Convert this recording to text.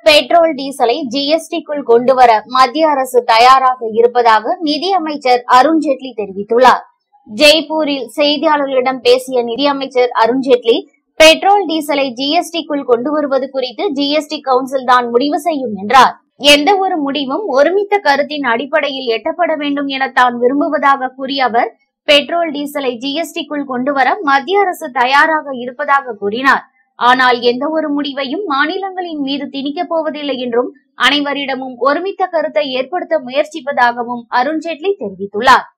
petrol டீசலை ஜிஎஸ்டிக்குள் கொண்டுவர மத்திய அரசு தயாராக இருப்பதாக நிதியமைச்சர் அருண்ஜேட்லி தெரிவித்துள்ளார் ஜெய்ப்பூரில் செய்தியாளர்களிடம் பேசிய நிதியமைச்சர் அருண்ஜேட்லி பெட்ரோல் டீசலை ஜிஎஸ்டிக்குள் கொண்டு வருவது குறித்து ஜிஎஸ்டி கவுன்சில் தான் முடிவு செய்யும் என்றார் எந்த ஒரு முடிவும் ஒருமித்த கருத்தின் அடிப்படையில் எட்டப்பட வேண்டும் என தான் விரும்புவதாக கூறிய அவர் பெட்ரோல் டீசலை ஜிஎஸ்டிக்குள் கொண்டுவர மத்திய அரசு தயாராக இருப்பதாக கூறினார் ஆனால் எந்த ஒரு முடிவையும் மாநிலங்களின் மீது திணிக்கப் போவதில்லை என்றும் அனைவரிடமும் ஒருமித்த கருத்தை ஏற்படுத்த முயற்சிப்பதாகவும் அருண்ஜேட்லி தெரிவித்துள்ளார்